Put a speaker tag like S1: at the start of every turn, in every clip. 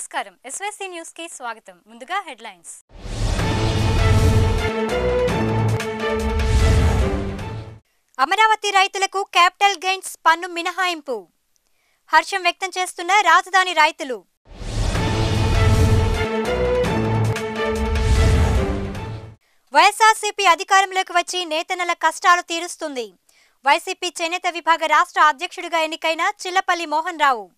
S1: నమస్కారం SYC news కి స్వాగతం ముందుగా హెడ్లైన్స్ అమరావతి రైతులకు క్యాపిటల్ గెయిన్స్ పన్ను మినహాయింపు హర్షం వ్యక్తం చేస్తున్న రాజధాని రైతులు వైఎస్ఆర్సీపీ అధికారంలోకి వచ్చి నేతన్నల కష్టాలు తీరుస్తుంది వైసీపీ చేనేత విభాగ రాష్ట్ర అధ్యక్షుడిగా ఎన్నికైన చిల్లపల్లి మోహన్ రావు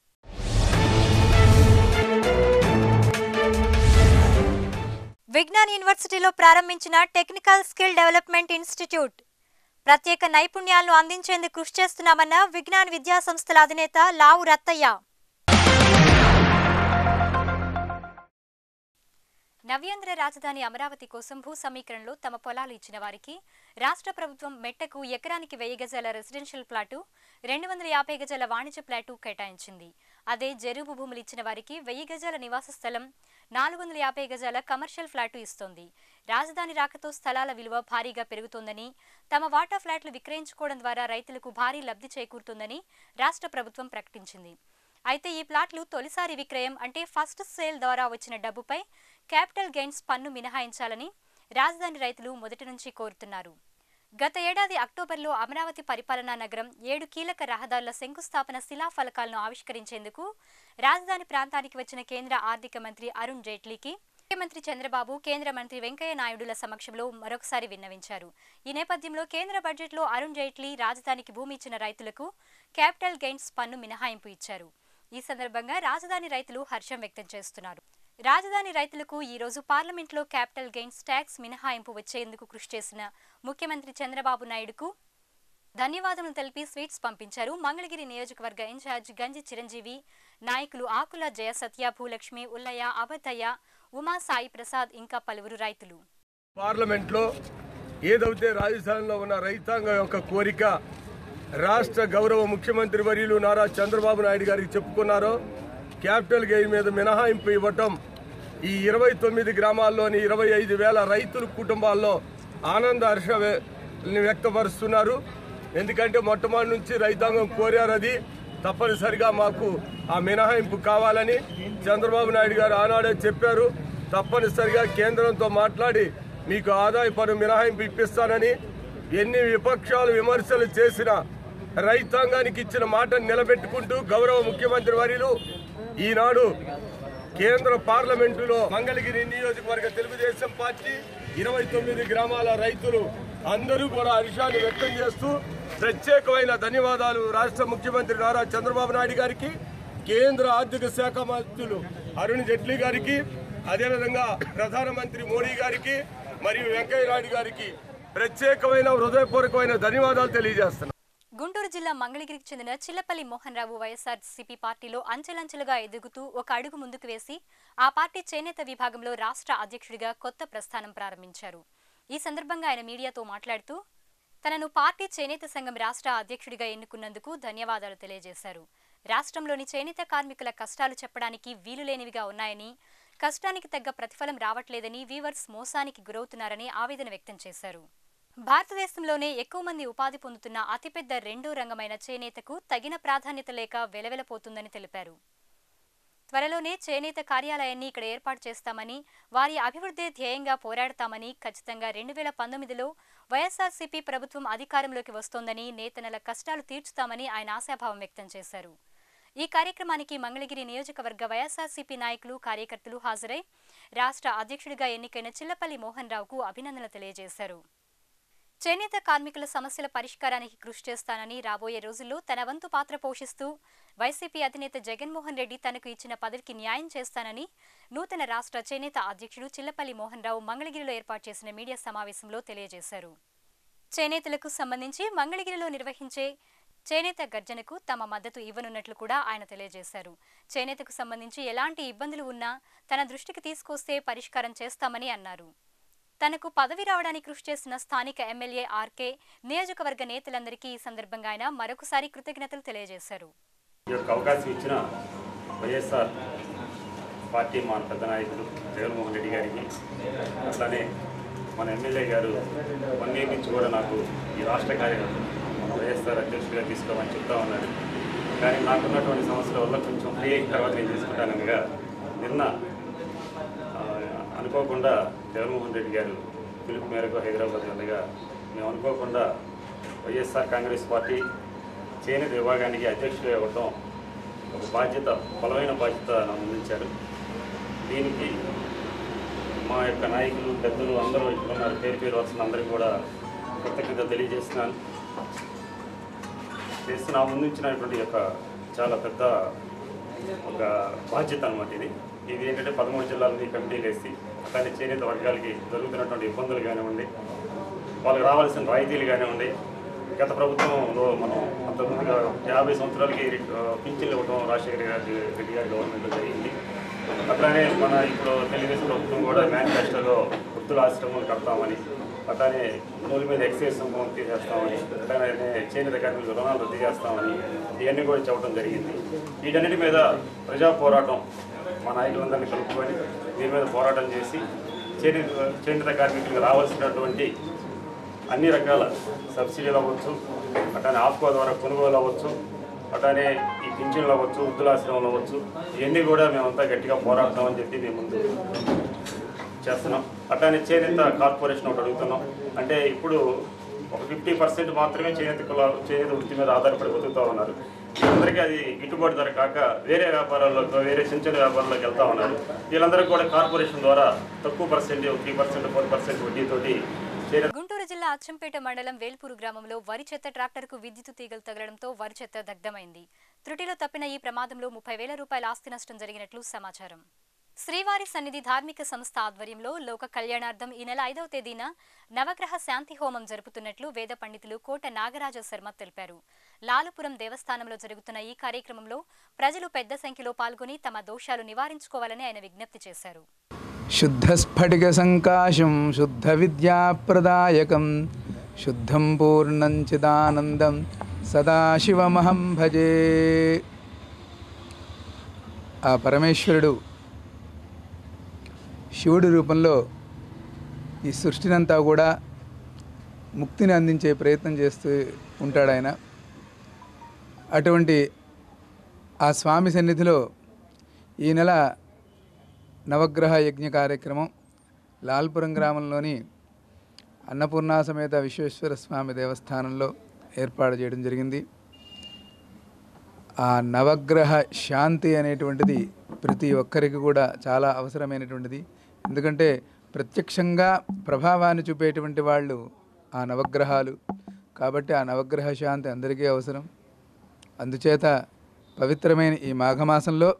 S1: విజ్ఞాన్ యూనివర్సిటీలో ప్రారంభించిన టెక్నికల్ స్కిల్ డెవలప్మెంట్ ఇన్స్టిట్యూట్ ప్రత్యేక నైపుణ్యాలను అందించేందుకు కృషి చేస్తున్నామన్న విజ్ఞాన్ విద్యా సంస్థల అధినేత లావు రత్తయ్య నవ్యాంధ్ర రాజధాని అమరావతి కోసం భూ సమీకరణలో తమ పొలాలు ఇచ్చిన వారికి రాష్ట్ర ప్రభుత్వం మెట్టకు ఎకరానికి వెయ్యి గజాల రెసిడెన్షియల్ ప్లాటు రెండు వందల యాభై గజాల వాణిజ్య ప్లాటు కేటాయించింది అదే జరుగు భూములు ఇచ్చిన వారికి వెయ్యి గజాల నివాస స్థలం నాలుగు వందల యాభై గజాల కమర్షియల్ ఫ్లాటు ఇస్తోంది రాజధాని రాకతో స్థలాల విలువ భారీగా పెరుగుతోందని తమ వాటా ఫ్లాట్లు విక్రయించుకోవడం ద్వారా రైతులకు భారీ లబ్ధి చేకూరుతుందని రాష్ట్ర ప్రభుత్వం ప్రకటించింది అయితే ఈ ప్లాట్లు తొలిసారి విక్రయం అంటే ఫస్ట్ సేల్ ద్వారా వచ్చిన డబ్బుపై క్యాపిటల్ గెయిన్స్ పన్ను మినహాయించాలని రాజధాని రైతులు మొదటి నుంచి కోరుతున్నారు గత ఏడాది అక్టోబర్లో అమరావతి పరిపాలనా నగరం ఏడు కీలక రహదారుల శంకుస్థాపన శిలాఫలకాలను ఆవిష్కరించేందుకు రాజధాని ప్రాంతానికి వచ్చిన కేంద్ర ఆర్థిక మంత్రి అరుణ్ జైట్లీకి ముఖ్యమంత్రి చంద్రబాబు కేంద్ర మంత్రి వెంకయ్య నాయుడుల సమక్షంలో మరొకసారి విన్నవించారు ఈ నేపథ్యంలో కేంద్ర బడ్జెట్లో అరుణ్ జైట్లీ రాజధానికి భూమి ఇచ్చిన రైతులకు క్యాపిటల్ గెయిన్స్ పన్ను మినహాయింపు ఇచ్చారు ఈ సందర్భంగా రాజధాని రైతులు హర్షం వ్యక్తం చేస్తున్నారు రాజధాని రైతులకు ఈ రోజు పార్లమెంట్లో క్యాపిటల్ గెయిన్స్ ట్యాక్స్ మినహాయింపు వచ్చేందుకు కృషి చేసిన ముఖ్యమంత్రి చంద్రబాబు నాయుడుకు ధన్యవాదములు తెలిపి స్వీట్స్ పంపించారు మంగళగిరి నియోజకవర్గ ఇన్ఛార్జ్ గంజి చిరంజీవి నాయకులు ఆకుల జయ సత్య భూలక్ష్మి ఉల్లయ్య అబద్దయ్య ఉమా సాయి ప్రసాద్ ఇంకా పలువురు రైతులు
S2: పార్లమెంట్లో ఏదైతే రాజధానిలో ఉన్న రైతాంగం యొక్క కోరిక రాష్ట్ర గౌరవ ముఖ్యమంత్రి వర్యులు నారా చంద్రబాబు నాయుడు గారికి చెప్పుకున్నారో క్యాపిటల్ గెయిన్ మీద మినహాయింపు ఇవ్వటం ఈ ఇరవై తొమ్మిది గ్రామాల్లోని ఇరవై ఐదు వేల రైతుల కుటుంబాల్లో ఆనంద హర్ష వ్య- వ్యక్తపరుస్తున్నారు ఎందుకంటే మొట్టమొదటి నుంచి రైతాంగం కోరారు అది తప్పనిసరిగా మాకు ఆ మినహాయింపు కావాలని చంద్రబాబు నాయుడు గారు ఆనాడే చెప్పారు తప్పనిసరిగా కేంద్రంతో మాట్లాడి మీకు ఆదాయ పన్ను మినహాయింపు ఇప్పిస్తానని ఎన్ని విపక్షాలు విమర్శలు చేసినా రైతాంగానికి ఇచ్చిన మాటను నిలబెట్టుకుంటూ గౌరవ ముఖ్యమంత్రి వర్యులు ఈనాడు కేంద్ర పార్లమెంటులో మంగళగిరి నియోజకవర్గ తెలుగుదేశం పార్టీ ఇరవై తొమ్మిది గ్రామాల రైతులు అందరూ కూడా హర్షాన్ని వ్యక్తం చేస్తూ ప్రత్యేకమైన ధన్యవాదాలు రాష్ట్ర ముఖ్యమంత్రి నారా చంద్రబాబు నాయుడు గారికి కేంద్ర ఆర్థిక శాఖ మంత్రులు అరుణ్ జైట్లీ గారికి అదేవిధంగా ప్రధానమంత్రి మోడీ గారికి మరియు వెంకయ్య నాయుడు గారికి ప్రత్యేకమైన హృదయపూర్వకమైన ధన్యవాదాలు తెలియజేస్తున్నాను
S1: గుంటూరు జిల్లా మంగళగిరికి చెందిన చిల్లపల్లి మోహన్ రావు వైఎస్ఆర్సీపీ పార్టీలో అంచెలంచెలుగా ఎదుగుతూ ఒక అడుగు ముందుకు వేసి ఆ పార్టీ చేనేత విభాగంలో రాష్ట్ర అధ్యక్షుడిగా కొత్త ప్రస్థానం ప్రారంభించారు ఈ సందర్భంగా ఆయన మీడియాతో మాట్లాడుతూ తనను పార్టీ చేనేత సంఘం రాష్ట్ర అధ్యక్షుడిగా ఎన్నుకున్నందుకు ధన్యవాదాలు తెలియజేశారు రాష్ట్రంలోని చేనేత కార్మికుల కష్టాలు చెప్పడానికి వీలులేనివిగా ఉన్నాయని కష్టానికి తగ్గ ప్రతిఫలం రావట్లేదని వీవర్స్ మోసానికి గురవుతున్నారని ఆవేదన వ్యక్తం చేశారు భారతదేశంలోనే ఎక్కువ మంది ఉపాధి పొందుతున్న అతిపెద్ద రెండో రంగమైన చేనేతకు తగిన ప్రాధాన్యత లేక వెలవెలపోతుందని తెలిపారు త్వరలోనే చేనేత కార్యాలయాన్ని ఇక్కడ ఏర్పాటు చేస్తామని వారి అభివృద్ధి ధ్యేయంగా పోరాడతామని ఖచ్చితంగా రెండు వేల పంతొమ్మిదిలో వైఎస్ఆర్సీపీ ప్రభుత్వం అధికారంలోకి వస్తోందని నేతనల కష్టాలు తీర్చుతామని ఆయన ఆశాభావం వ్యక్తం చేశారు ఈ కార్యక్రమానికి మంగళగిరి నియోజకవర్గ వైఎస్ఆర్సీపీ నాయకులు కార్యకర్తలు హాజరై రాష్ట్ర అధ్యక్షుడిగా ఎన్నికైన చిల్లపల్లి మోహన్ రావుకు అభినందనలు తెలియజేశారు చేనేత కార్మికుల సమస్యల పరిష్కారానికి కృషి చేస్తానని రాబోయే రోజుల్లో తన వంతు పాత్ర పోషిస్తూ వైసీపీ అధినేత జగన్మోహన్ రెడ్డి తనకు ఇచ్చిన పదవికి న్యాయం చేస్తానని నూతన రాష్ట్ర చేనేత అధ్యక్షుడు చిల్లపల్లి మోహన్ రావు మంగళగిరిలో ఏర్పాటు చేసిన మీడియా సమావేశంలో తెలియజేశారు చేనేతలకు సంబంధించి మంగళగిరిలో నిర్వహించే చేనేత గర్జనకు తమ మద్దతు ఇవ్వనున్నట్లు కూడా ఆయన తెలియజేశారు చేనేతకు సంబంధించి ఎలాంటి ఇబ్బందులు ఉన్నా తన దృష్టికి తీసుకొస్తే పరిష్కారం చేస్తామని అన్నారు తనకు పదవి రావడానికి కృషి చేసిన స్థానిక ఎమ్మెల్యే ఆర్కే నియోజకవర్గ నేతలందరికీ ఈ సందర్భంగా ఆయన మరొకసారి కృతజ్ఞతలు తెలియజేశారు
S3: ఈ యొక్క అవకాశం ఇచ్చిన వైఎస్ఆర్ పార్టీ మా పెద్ద నాయకులు జగన్మోహన్ రెడ్డి గారికి అట్లానే మన ఎమ్మెల్యే గారు వన్ ఇయర్ నుంచి కూడా నాకు ఈ రాష్ట్ర కార్యక్రమం మన వైఎస్ఆర్ అధ్యక్షుడిగా తీసుకోమని చెప్తా ఉన్నాడు కానీ నాకున్నటువంటి సమస్యల వల్ల కొంచెం ఫ్రీ అయిన తర్వాత నేను తీసుకుంటానగా నిన్న ఆ, అనుకోకుండా జగన్మోహన్ రెడ్డి గారు పిలుపు మేరకు హైదరాబాద్ వెళ్ళగా మేము అనుకోకుండా వైఎస్ఆర్ కాంగ్రెస్ పార్టీ చేనేత విభాగానికి అధ్యక్షుడు ఇవ్వటం ఒక బాధ్యత బలమైన బాధ్యత నాకు అందించారు దీనికి మా యొక్క నాయకులు పెద్దలు అందరూ ఇక్కడ ఉన్నారు పేరు పేరు వస్తున్న అందరికీ కూడా కృతజ్ఞత తెలియజేస్తున్నాను చేసి నా ముందు ఇచ్చినటువంటి యొక్క చాలా పెద్ద ఒక బాధ్యత అనమాట ఇది ఇది ఏంటంటే పదమూడు జిల్లాలని కమిటీలు వేసి అట్లానే చేనేత వర్గాలకి జరుగుతున్నటువంటి ఇబ్బందులు కానివ్వండి వాళ్ళకి రావాల్సిన రాయితీలు కానివ్వండి గత ప్రభుత్వంలో మనం అంతకుముందుగా యాభై సంవత్సరాలకి ఆ, పింఛన్లు ఇవ్వడం రాజశేఖర గారి రెడ్డి గారి గవర్నమెంట్లో జరిగింది అట్లానే మన ఇప్పుడు తెలుగుదేశం ప్రభుత్వం కూడా మేనిఫెస్టోలో వృద్ధుల ఆశ్రమాలు కడతామని అట్లానే నూనె మీద ఎక్సైజ్ సుంకం తీసేస్తామని అట్లానే చేనేత కార్మికులకు రుణాలు రద్దు చేస్తామని ఇవన్నీ కూడా చెప్పడం జరిగింది వీటన్నిటి మీద ప్రజా పోరాటం మా నాయకులందరినీ కలుపుకొని దీని మీద పోరాటం చేసి చేనేత చేనేత కార్మికులకు రావాల్సినటువంటి అన్ని రకాల సబ్సిడీలు అవ్వచ్చు అట్లానే ఆఫ్కో ద్వారా కొనుగోలు అవ్వచ్చు అట్లానే ఈ పింఛన్లు అవ్వచ్చు వృద్ధులాశ్రమాలు అవ్వచ్చు ఇవన్నీ కూడా మేమంతా గట్టిగా పోరాడతామని చెప్పి మేము ముందు చేస్తున్నాం అట్లానే చేనేత కార్పొరేషన్ ఒకటి అడుగుతున్నాం అంటే ఇప్పుడు ఒక ఫిఫ్టీ పర్సెంట్ మాత్రమే చేనేత కులాలు చేనేత వృత్తి మీద ఆధారపడి బతుకుతూ ఉన్నారు వీళ్ళందరికీ అది గిట్టుబాటు ధర కాక వేరే వ్యాపారాల్లో వేరే చిన్న చిన్న వ్యాపారాల్లోకి వెళ్తా ఉన్నారు వీళ్ళందరికీ కూడా కార్పొరేషన్ ద్వారా తక్కువ percent three percent four percent వడ్డీతోటి చేనేత
S1: గుంటూరు జిల్లా అచ్చంపేట మండలం వేల్పూరు గ్రామంలో వరి చెత్త ట్రాక్టర్కు విద్యుత్ తీగలు తగలడంతో వరి చెత్త దగ్ధమైంది త్రుటిలో తప్పిన ఈ ప్రమాదంలో ముప్పై వేల రూపాయల ఆస్తి నష్టం జరిగినట్లు సమాచారం శ్రీవారి సన్నిధి ధార్మిక సంస్థ ఆధ్వర్యంలో లోక కళ్యాణార్థం ఈ నెల ఐదవ తేదీన నవగ్రహ శాంతి హోమం జరుపుతున్నట్లు వేద పండితులు కోట నాగరాజ శర్మ తెలిపారు లాలుపురం దేవస్థానంలో జరుగుతున్న ఈ కార్యక్రమంలో ప్రజలు పెద్ద సంఖ్యలో పాల్గొని తమ దోషాలు నివారించుకోవాలని ఆయన విజ్ఞప్తి చేశారు
S4: శుద్ధస్ఫటికసంకాశం శుద్ధవిద్యాప్రదాయకం శుద్ధం పూర్ణం చిదానందం సదాశివమహం భజే ఆ పరమేశ్వరుడు శివుడి రూపంలో ఈ సృష్టినంతా కూడా ముక్తిని అందించే ప్రయత్నం చేస్తూ ఉంటాడు ఆయన అటువంటి ఆ స్వామి సన్నిధిలో ఈ నెల నవగ్రహ యజ్ఞ కార్యక్రమం లాల్పురం గ్రామంలోని అన్నపూర్ణా సమేత విశ్వేశ్వర స్వామి దేవస్థానంలో ఏర్పాటు చేయడం జరిగింది ఆ నవగ్రహ శాంతి అనేటువంటిది ప్రతి ఒక్కరికి కూడా చాలా అవసరమైనటువంటిది ఎందుకంటే ప్రత్యక్షంగా ప్రభావాన్ని చూపేటువంటి వాళ్ళు ఆ నవగ్రహాలు కాబట్టి ఆ నవగ్రహ శాంతి అందరికీ అవసరం అందుచేత పవిత్రమైన ఈ మాఘమాసంలో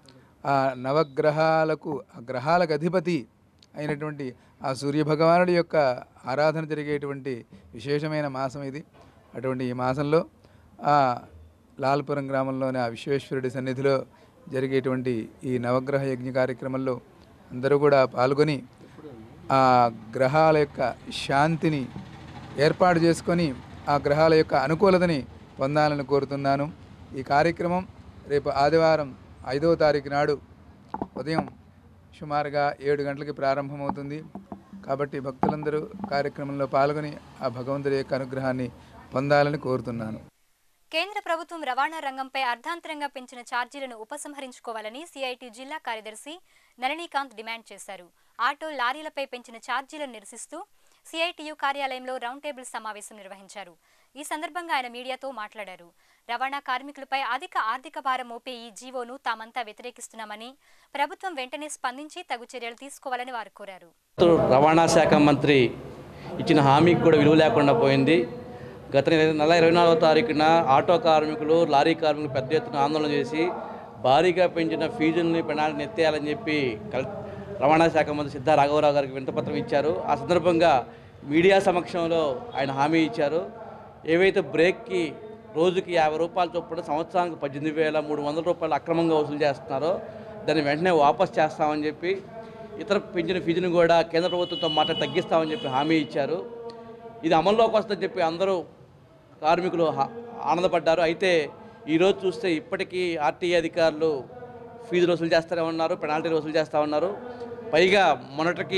S4: ఆ నవగ్రహాలకు ఆ గ్రహాలకు అధిపతి అయినటువంటి ఆ సూర్యభగవానుడి యొక్క ఆరాధన జరిగేటువంటి విశేషమైన మాసం ఇది అటువంటి ఈ మాసంలో ఆ లాల్పురం గ్రామంలోని ఆ విశ్వేశ్వరుడి సన్నిధిలో జరిగేటువంటి ఈ నవగ్రహ యజ్ఞ కార్యక్రమంలో అందరూ కూడా పాల్గొని ఆ గ్రహాల యొక్క శాంతిని ఏర్పాటు చేసుకొని ఆ గ్రహాల యొక్క అనుకూలతని పొందాలని కోరుతున్నాను ఈ కార్యక్రమం రేపు ఆదివారం ఐదవ తారీఖు నాడు ఉదయం సుమారుగా ఏడు గంటలకి ప్రారంభమవుతుంది కాబట్టి భక్తులందరూ కార్యక్రమంలో పాల్గొని ఆ భగవంతుడి యొక్క అనుగ్రహాన్ని పొందాలని కోరుతున్నాను
S1: కేంద్ర ప్రభుత్వం రవాణా రంగంపై అర్ధాంతరంగా పెంచిన ఛార్జీలను ఉపసంహరించుకోవాలని సిఐటి జిల్లా కార్యదర్శి నళినీకాంత్ డిమాండ్ చేశారు ఆటో లారీలపై పెంచిన ఛార్జీలను నిరసిస్తూ సిఐటియు కార్యాలయంలో రౌండ్ టేబుల్ సమావేశం నిర్వహించారు ఈ సందర్భంగా ఆయన మీడియాతో మాట్లాడారు రవాణా కార్మికులపై అధిక ఆర్థిక భారం మోపే ఈ జీవోను తామంతా వ్యతిరేకిస్తున్నామని ప్రభుత్వం వెంటనే స్పందించి తగు చర్యలు తీసుకోవాలని వారు కోరారు
S5: రవాణా శాఖ మంత్రి ఇచ్చిన హామీకి కూడా విలువ లేకుండా పోయింది గత నెల- నెల ఇరవై నాలుగో తారీఖున ఆటో కార్మికులు లారీ కార్మికులు పెద్ద ఎత్తున ఆందోళన చేసి భారీగా పెంచిన ఫీజుల్ని పెనాల్ని ఎత్తేయాలని చెప్పి కల్ రవాణా శాఖ మంత్రి సిద్ధా రాఘవరావు గారికి వింతపత్రం ఇచ్చారు ఆ సందర్భంగా మీడియా సమక్షంలో ఆయన హామీ ఇచ్చారు ఏవైతే బ్రేక్కి రోజుకి యాభై రూపాయల చొప్పున సంవత్సరానికి పద్దెనిమిది వేల మూడు వందల రూపాయలు అక్రమంగా వసూలు చేస్తున్నారో దాన్ని వెంటనే వాపస్ చేస్తామని చెప్పి ఇతర పెంచిన ఫీజును కూడా కేంద్ర ప్రభుత్వంతో మాట తగ్గిస్తామని చెప్పి హామీ ఇచ్చారు ఇది అమల్లోకి వస్తుందని చెప్పి అందరూ కార్మికులు హా- ఆనందపడ్డారు అయితే ఈరోజు చూస్తే ఇప్పటికీ ఆర్టీఏ అధికారులు ఫీజులు వసూలు చేస్తూనే ఉన్నారు పెనాల్టీలు వసూలు చేస్తూ ఉన్నారు పైగా మొన్నటికి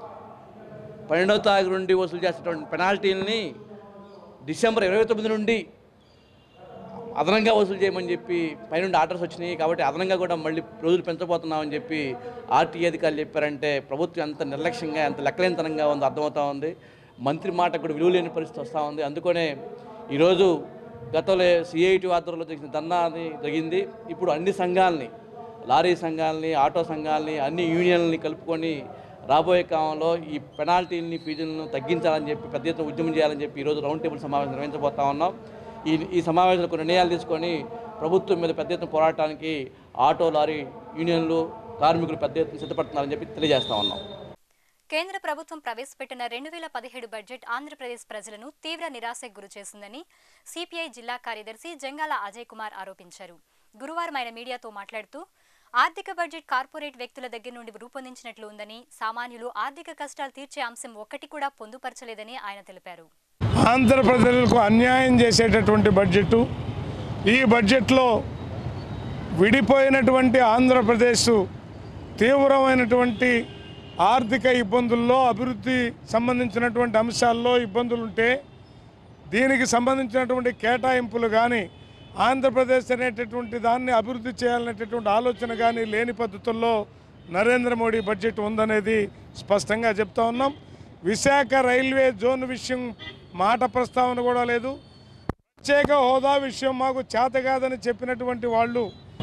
S5: పన్నెండవ తారీఖు నుండి వసూలు చేసేటువంటి పెనాల్టీలని డిసెంబర్ ఇరవై తొమ్మిది నుండి అదనంగా వసూలు చేయమని చెప్పి పైనుండి ఆర్డర్స్ వచ్చినాయి కాబట్టి అదనంగా కూడా మళ్ళీ రోజులు పెంచబోతున్నామని చెప్పి ఆర్టీఏ అధికారులు చెప్పారంటే ప్రభుత్వం ఎంత నిర్లక్ష్యంగా ఎంత లెక్కలేనితనంగా ఉందో అర్థమవుతా ఉంది మంత్రి మాట కూడా విలువ లేని పరిస్థితి వస్తూ ఉంది అందుకనే ఈరోజు గతంలో సిఐటి ఆధ్వర్యంలో జరిగిన ధర్నాని జరిగింది ఇప్పుడు అన్ని సంఘాలని లారీ సంఘాలని ఆటో సంఘాలని అన్ని యూనియన్లని కలుపుకొని రాబోయే కాలంలో ఈ పెనాల్టీలని ఫీజులను తగ్గించాలని చెప్పి పెద్ద ఎత్తున ఉద్యమం చేయాలని చెప్పి ఈరోజు రౌండ్ టేబుల్ సమావేశం నిర్వహించబోతా ఉన్నాం ఈ ఈ సమావేశంలో కొన్ని నిర్ణయాలు తీసుకొని ప్రభుత్వం మీద పెద్ద ఎత్తున పోరాటానికి ఆటో లారీ యూనియన్లు కార్మికులు పెద్ద ఎత్తున సిద్ధపడుతున్నారని చెప్పి తెలియజేస్తా ఉన్నాం
S1: కేంద్ర ప్రభుత్వం ప్రవేశపెట్టిన రెండు వేల పదిహేడు బడ్జెట్ ఆంధ్రప్రదేశ్ ప్రజలను తీవ్ర నిరాశకు గురిచేసిందని సిపిఐ జిల్లా కార్యదర్శి జంగాల అజయ్ కుమార్ ఆరోపించారు గురువారం ఆయన మీడియాతో మాట్లాడుతూ ఆర్థిక బడ్జెట్ కార్పొరేట్ వ్యక్తుల దగ్గర నుండి రూపొందించినట్లు ఉందని సామాన్యులు ఆర్థిక కష్టాలు తీర్చే అంశం ఒక్కటి కూడా పొందుపరచలేదని ఆయన తెలిపారు
S6: ఆంధ్ర ప్రజలకు అన్యాయం చేసేటటువంటి బడ్జెట్ ఈ బడ్జెట్లో విడిపోయినటువంటి ఆంధ్రప్రదేశ్ తీవ్రమైనటువంటి ఆర్థిక ఇబ్బందుల్లో అభివృద్ధి సంబంధించినటువంటి అంశాల్లో ఇబ్బందులు ఉంటే దీనికి సంబంధించినటువంటి కేటాయింపులు కానీ ఆంధ్రప్రదేశ్ అనేటటువంటి దాన్ని అభివృద్ధి చేయాలనేటటువంటి ఆలోచన కానీ లేని పద్ధతుల్లో నరేంద్ర మోడీ బడ్జెట్ ఉందనేది స్పష్టంగా చెప్తా ఉన్నాం విశాఖ రైల్వే జోన్ విషయం మాట ప్రస్తావన కూడా లేదు ప్రత్యేక హోదా విషయం మాకు చేత కాదని చెప్పినటువంటి వాళ్ళు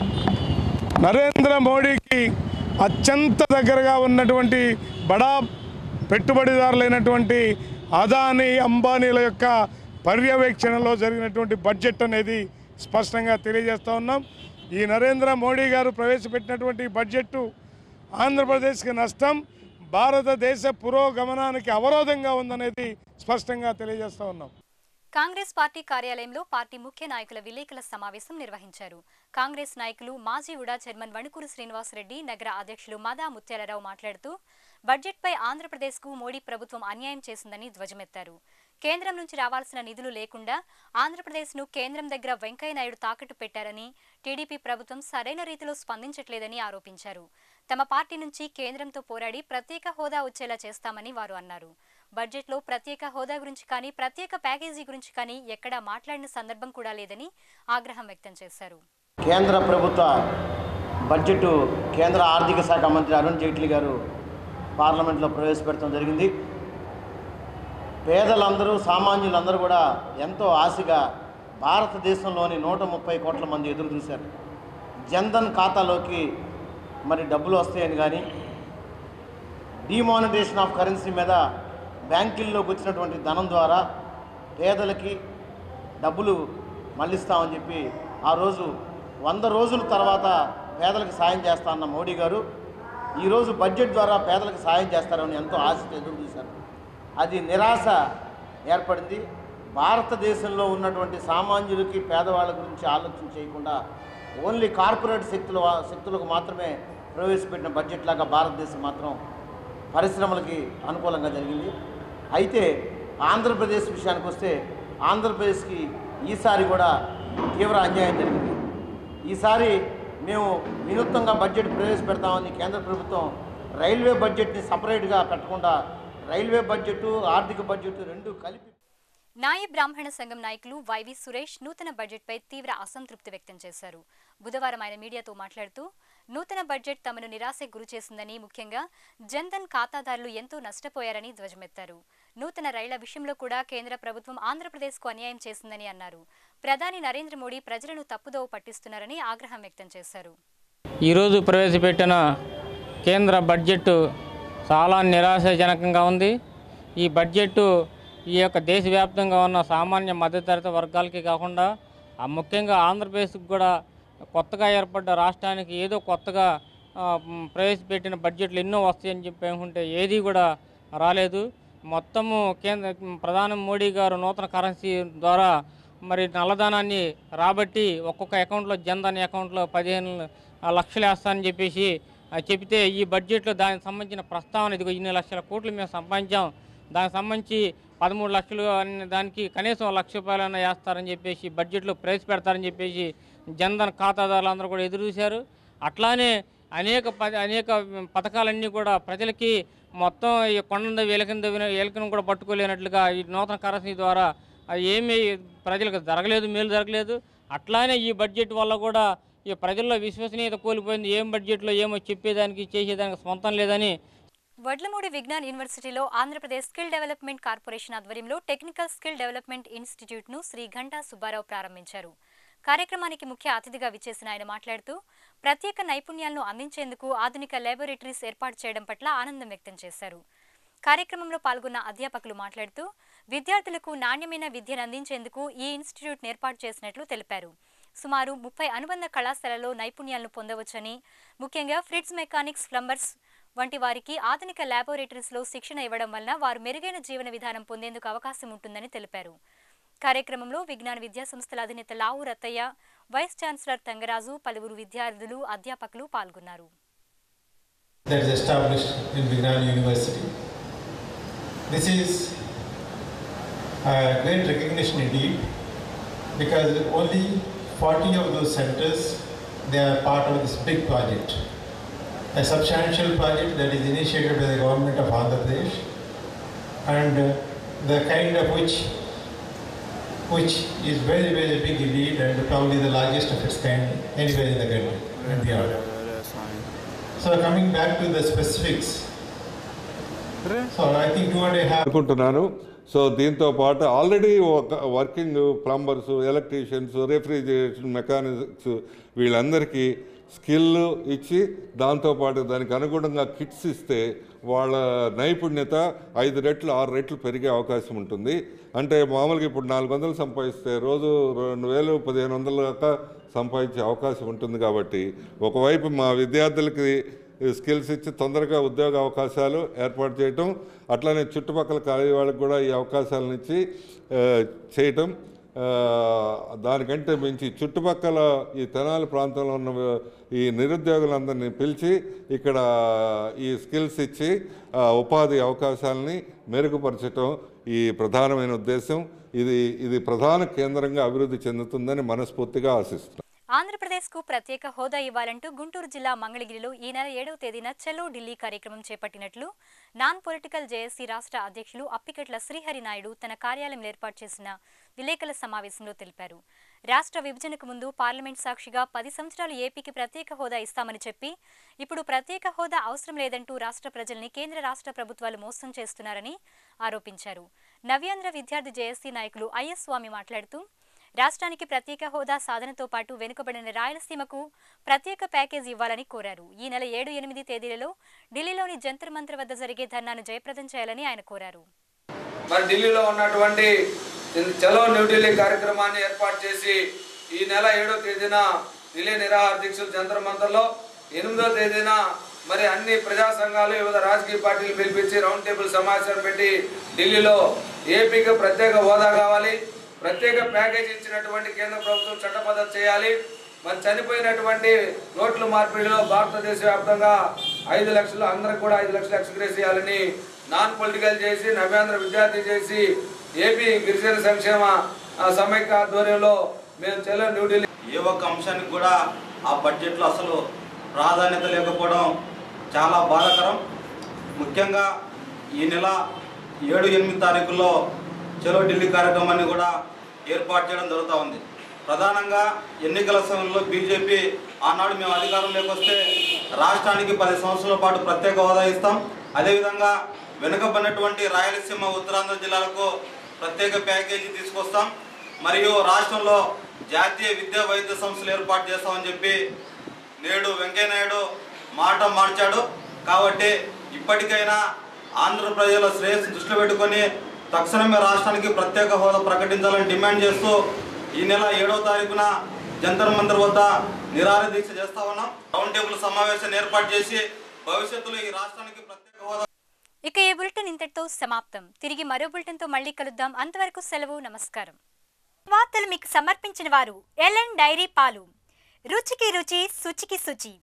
S6: నరేంద్ర మోడీకి అత్యంత దగ్గరగా ఉన్నటువంటి బడా పెట్టుబడిదారులైనటువంటి అదానీ అంబానీల యొక్క పర్యవేక్షణలో జరిగినటువంటి బడ్జెట్ అనేది స్పష్టంగా తెలియజేస్తూ ఉన్నాం ఈ నరేంద్ర మోడీ గారు ప్రవేశపెట్టినటువంటి బడ్జెట్ ఆంధ్రప్రదేశ్కి నష్టం భారతదేశ పురోగమనానికి అవరోధంగా ఉందనేది స్పష్టంగా తెలియజేస్తూ ఉన్నాం
S1: కాంగ్రెస్ పార్టీ కార్యాలయంలో పార్టీ ముఖ్య నాయకుల విలేకరుల సమావేశం నిర్వహించారు కాంగ్రెస్ నాయకులు మాజీ ఉడా చైర్మన్ వణుకూరు శ్రీనివాసరెడ్డి నగర అధ్యక్షులు మదా ముత్యాలరావు మాట్లాడుతూ బడ్జెట్పై ఆంధ్రప్రదేశ్కు మోడీ ప్రభుత్వం అన్యాయం చేసిందని ధ్వజమెత్తారు కేంద్రం నుంచి రావాల్సిన నిధులు లేకుండా ఆంధ్రప్రదేశ్ను కేంద్రం దగ్గర వెంకయ్య నాయుడు తాకట్టు పెట్టారని టీడీపీ ప్రభుత్వం సరైన రీతిలో స్పందించట్లేదని ఆరోపించారు తమ పార్టీ నుంచి కేంద్రంతో పోరాడి ప్రత్యేక హోదా వచ్చేలా చేస్తామని వారు అన్నారు బడ్జెట్లో ప్రత్యేక హోదా గురించి కానీ ప్రత్యేక ప్యాకేజీ గురించి కానీ ఎక్కడా మాట్లాడిన సందర్భం కూడా లేదని ఆగ్రహం వ్యక్తం చేశారు
S7: కేంద్ర ప్రభుత్వ బడ్జెట్ కేంద్ర ఆర్థిక శాఖ మంత్రి అరుణ్ జైట్లీ గారు పార్లమెంట్లో ప్రవేశపెట్టడం జరిగింది పేదలందరూ సామాన్యులందరూ కూడా ఎంతో ఆశగా భారతదేశంలోని నూట ముప్పై కోట్ల మంది ఎదురు చూశారు జన్ధన్ ఖాతాలోకి మరి డబ్బులు వస్తాయని కానీ డిమానిటేషన్ ఆఫ్ కరెన్సీ మీద బ్యాంకుల్లోకి వచ్చినటువంటి ధనం ద్వారా పేదలకి డబ్బులు మళ్ళిస్తామని చెప్పి ఆ రోజు వంద రోజుల తర్వాత పేదలకు సాయం చేస్తా అన్న మోడీ గారు ఈరోజు బడ్జెట్ ద్వారా పేదలకు సాయం చేస్తారని ఎంతో ఆశతో ఎదురు చూశారు అది నిరాశ ఏర్పడింది భారతదేశంలో ఉన్నటువంటి సామాన్యులకి పేదవాళ్ళ గురించి ఆలోచన చేయకుండా ఓన్లీ కార్పొరేట్ శక్తుల వా- శక్తులకు మాత్రమే ప్రవేశపెట్టిన బడ్జెట్ లాగా భారతదేశం మాత్రం పరిశ్రమలకి అనుకూలంగా జరిగింది అయితే ఆంధ్రప్రదేశ్ విషయానికి వస్తే ఆంధ్రప్రదేశ్కి ఈసారి కూడా తీవ్ర అన్యాయం జరిగింది ఈసారి మేము వినూత్నంగా బడ్జెట్ ప్రవేశపెడతామని కేంద్ర ప్రభుత్వం రైల్వే బడ్జెట్ని సపరేట్గా పెట్టకుండా రైల్వే బడ్జెట్ ఆర్థిక బడ్జెట్ రెండు కలిపి
S1: నాయ బ్రాహ్మణ సంఘం నాయకులు వైవి సురేష్ నూతన బడ్జెట్పై తీవ్ర అసంతృప్తి వ్యక్తం చేశారు బుధవారం ఆయన మీడియాతో మాట్లాడుతూ నూతన బడ్జెట్ తమను నిరాశకు గురిచేసిందని ముఖ్యంగా జన్ధన్ ఖాతాదారులు ఎంతో నష్టపోయారని ధ్వజమెత్తారు నూతన రైళ్ల విషయంలో కూడా కేంద్ర ప్రభుత్వం ఆంధ్రప్రదేశ్కు అన్యాయం చేసిందని అన్నారు ప్రధాని నరేంద్ర మోడీ ప్రజలను తప్పుదోవ పట్టిస్తున్నారని ఆగ్రహం వ్యక్తం చేశారు
S8: ఈరోజు ప్రవేశపెట్టిన కేంద్ర బడ్జెట్ చాలా నిరాశాజనకంగా ఉంది ఈ బడ్జెట్ ఈ యొక్క దేశవ్యాప్తంగా ఉన్న సామాన్య మధ్యతరగతి వర్గాలకి కాకుండా ఆ ముఖ్యంగా ఆంధ్రప్రదేశ్కి కూడా కొత్తగా ఏర్పడ్డ రాష్ట్రానికి ఏదో కొత్తగా ఆ, మ్, ప్రవేశపెట్టిన బడ్జెట్లు ఎన్నో వస్తాయని చెప్పి అనుకుంటే ఏది కూడా రాలేదు మొత్తము కేంద్ర ప్రధాని మోడీ గారు నూతన కరెన్సీ ద్వారా మరి నల్లధనాన్ని రాబట్టి ఒక్కొక్క అకౌంట్లో జన్ధన్ అకౌంట్లో పదిహేను లక్షలు వేస్తానని చెప్పేసి ఆ, చెబితే ఈ బడ్జెట్లో దానికి సంబంధించిన ప్రస్తావన ఇదిగో ఇన్ని లక్షల కోట్లు మేము సంపాదించాం దానికి సంబంధించి పదమూడు లక్షలు అనే దానికి కనీసం లక్ష రూపాయలైనా వేస్తారని చెప్పేసి బడ్జెట్లో ప్రవేశపెడతారని చెప్పేసి జన్ధన్ ఖాతాదారులు అందరూ కూడా ఎదురు చూశారు అట్లానే అనేక ప అనేక పథకాలన్నీ కూడా ప్రజలకి మొత్తం ఈ కొండ వేలకింద వేలకను కూడా పట్టుకోలేనట్లుగా ఈ నూతన కరెన్సీ ద్వారా అది ఏమీ ప్రజలకు జరగలేదు మేలు జరగలేదు అట్లానే ఈ బడ్జెట్ వల్ల కూడా ఈ ప్రజల్లో విశ్వసనీయత కోల్పోయింది ఏం బడ్జెట్లో ఏమో చెప్పేదానికి చేసేదానికి సొంతం లేదని
S1: వడ్లమూడి విజ్ఞాన్ యూనివర్సిటీలో ఆంధ్రప్రదేశ్ స్కిల్ డెవలప్మెంట్ కార్పొరేషన్ ఆధ్వర్యంలో టెక్నికల్ స్కిల్ డెవలప్మెంట్ ఇన్స్టిట్యూట్ ను శ్రీ ఘంటా సుబ్బారావు ప్రారంభించారు కార్యక్రమానికి ముఖ్య అతిథిగా విచ్చేసిన ఆయన మాట్లాడుతూ ప్రత్యేక నైపుణ్యాలను అందించేందుకు ఆధునిక లాబొరేటరీస్ ఏర్పాటు చేయడం పట్ల ఆనందం వ్యక్తం చేశారు కార్యక్రమంలో పాల్గొన్న అధ్యాపకులు మాట్లాడుతూ విద్యార్థులకు నాణ్యమైన విద్యను అందించేందుకు ఈ ఇన్స్టిట్యూట్ ఏర్పాటు చేసినట్లు తెలిపారు సుమారు ముప్పై అనుబంధ కళాశాలలో నైపుణ్యాలను పొందవచ్చని ముఖ్యంగా ఫ్రిడ్జ్ మెకానిక్స్ ప్లంబర్స్ వంటి వారికి ఆధునిక ల్యాబొరేటరీస్లో శిక్షణ ఇవ్వడం వలన వారు మెరుగైన జీవన విధానం పొందేందుకు అవకాశం ఉంటుందని తెలిపారు కార్యక్రమంలో విజ్ఞాన విద్యా సంస్థల అధినేత లావు రత్తయ్య వైస్ ఛాన్సలర్ తంగరాజు పలువురు విద్యార్థులు అధ్యాపకులు పాల్గొన్నారు
S9: that is established in Vignan University. This is a great recognition indeed because only 40 of those centers they are part of this big project, a substantial project that is initiated by the government of Andhra Pradesh and uh, the kind of which which is very very big indeed and probably the largest of its kind anywhere in the country and beyond. So coming back to the specifics. So I think two and a half
S10: అనుకుంటున్నాను so దీంతో పాటు already ఒక working plumbers electricians refrigeration mechanics వీళ్ళందరికీ skill ఇచ్చి దాంతోపాటు దానికి అనుగుణంగా kits ఇస్తే వాళ్ళ నైపుణ్యత ఐదు రెట్లు ఆరు రెట్లు పెరిగే అవకాశం ఉంటుంది అంటే మామూలుగా ఇప్పుడు నాలుగు వందలు సంపాదిస్తే రోజు రెండు వేలు పదిహేను వందల దాకా సంపాదించే అవకాశం ఉంటుంది కాబట్టి ఒకవైపు మా విద్యార్థులకి స్కిల్స్ ఇచ్చి తొందరగా ఉద్యోగ అవకాశాలు ఏర్పాటు చేయటం అట్లానే చుట్టుపక్కల కాలేజీ వాళ్ళకి కూడా ఈ అవకాశాలను ఇచ్చి ఆ, చేయటం ఆ, దానికంటే మించి చుట్టుపక్కల ఈ తెనాలి ప్రాంతంలో ఉన్న ఈ నిరుద్యోగులందరినీ పిలిచి ఇక్కడ ఈ స్కిల్స్ ఇచ్చి ఆ, ఉపాధి అవకాశాలని మెరుగుపరచటం ఈ ప్రధానమైన ఉద్దేశం ఇది ఇది ప్రధాన కేంద్రంగా అభివృద్ధి చెందుతుందని మనస్ఫూర్తిగా ఆశిస్తున్నాను
S1: ఆంధ్రప్రదేశ్కు ప్రత్యేక హోదా ఇవ్వాలంటూ గుంటూరు జిల్లా మంగళగిరిలో ఈ నెల ఏడవ తేదీన చలో ఢిల్లీ కార్యక్రమం చేపట్టినట్లు నాన్ పొలిటికల్ జేఏసీ రాష్ట్ర అధ్యక్షులు అప్పికట్ల శ్రీహరి నాయుడు తన కార్యాలయంలో ఏర్పాటు చేసిన విలేకరుల సమావేశంలో తెలిపారు రాష్ట్ర విభజనకు ముందు పార్లమెంట్ సాక్షిగా పది సంవత్సరాలు ఏపీకి ప్రత్యేక హోదా ఇస్తామని చెప్పి ఇప్పుడు ప్రత్యేక హోదా అవసరం లేదంటూ రాష్ట్ర ప్రజల్ని కేంద్ర రాష్ట్ర ప్రభుత్వాలు మోసం చేస్తున్నారని ఆరోపించారు నవ్యాంధ్ర విద్యార్థి జేఏసీ నాయకులు ఐఎస్ స్వామి మాట్లాడుతూ రాష్ట్రానికి ప్రత్యేక హోదా సాధనతో పాటు వెనుకబడిన రాయలసీమకు ప్రత్యేక ప్యాకేజీ ఇవ్వాలని కోరారు ఈ నెల ఏడు ఎనిమిది తేదీలలో ఢిల్లీలోని జంతర్ మంతర్ వద్ద జరిగే ధర్నాను జయప్రదం చేయాలని ఆయన కోరారు
S11: మరి ఢిల్లీలో ఉన్నటువంటి చలో న్యూఢిల్లీ కార్యక్రమాన్ని ఏర్పాటు చేసి ఈ నెల ఏడో తేదీన ఢిల్లీ నిరాహార దీక్షలు జంతర్ మంతర్లో ఎనిమిదో తేదీన మరి అన్ని ప్రజా సంఘాలు వివిధ రాజకీయ పార్టీలు పిలిపించి రౌండ్ టేబుల్ సమావేశం పెట్టి ఢిల్లీలో ఏపీకి ప్రత్యేక హోదా కావాలి ప్రత్యేక ప్యాకేజీ ఇచ్చినటువంటి కేంద్ర ప్రభుత్వం చట్టబద్ధత చేయాలి మరి చనిపోయినటువంటి నోట్ల మార్పిడిలో భారతదేశ వ్యాప్తంగా ఐదు లక్షలు అందరికి కూడా ఐదు లక్షలు ఎక్స్గ్రేస్ చేయాలని నాన్ పొలిటికల్ చేసి నవ్యాంధ్ర విద్యార్థి చేసి ఏపీ గిరిజన సంక్షేమ ఆ, సమైక్య ఆధ్వర్యంలో మేము చెల్ల న్యూఢిల్లీ
S7: ఏ ఒక్క అంశానికి కూడా ఆ బడ్జెట్లో అసలు ప్రాధాన్యత లేకపోవడం చాలా బాధాకరం ముఖ్యంగా ఈ నెల ఏడు ఎనిమిది తారీఖుల్లో చలో ఢిల్లీ కార్యక్రమాన్ని కూడా ఏర్పాటు చేయడం జరుగుతూ ఉంది ప్రధానంగా ఎన్నికల సమయంలో బీజేపీ ఆనాడు మేము అధికారంలోకి వస్తే రాష్ట్రానికి పది సంవత్సరాల పాటు ప్రత్యేక హోదా ఇస్తాం అదేవిధంగా వెనుకబడినటువంటి రాయలసీమ ఉత్తరాంధ్ర జిల్లాలకు ప్రత్యేక ప్యాకేజీ తీసుకొస్తాం మరియు రాష్ట్రంలో జాతీయ విద్యా వైద్య సంస్థలు ఏర్పాటు చేస్తామని చెప్పి నేడు వెంకయ్యనాయుడు మాట మార్చాడు కాబట్టి ఇప్పటికైనా ఆంధ్ర ప్రజల శ్రేయస్సు దృష్టిలో పెట్టుకొని తక్షణమే రాష్ట్రానికి ప్రత్యేక హోదా ప్రకటించాలని డిమాండ్ చేస్తూ ఈ నెల ఏడవ తారీఖున జంతర్ మంతర్ వద్ద నిరాహార దీక్ష చేస్తా ఉన్నాం రౌండ్ టేబుల్ సమావేశాన్ని ఏర్పాటు చేసి భవిష్యత్తులో ఈ రాష్ట్రానికి ప్రత్యేక హోదా
S1: ఇక ఈ బులెటిన్ ఇంతటితో సమాప్తం తిరిగి మరో బులెటిన్తో మళ్ళీ కలుద్దాం అంతవరకు సెలవు నమస్కారం వార్తలు మీకు సమర్పించిన వారు ఎల్ఎన్ డైరీ పాలు రుచికి రుచి శుచికి శుచి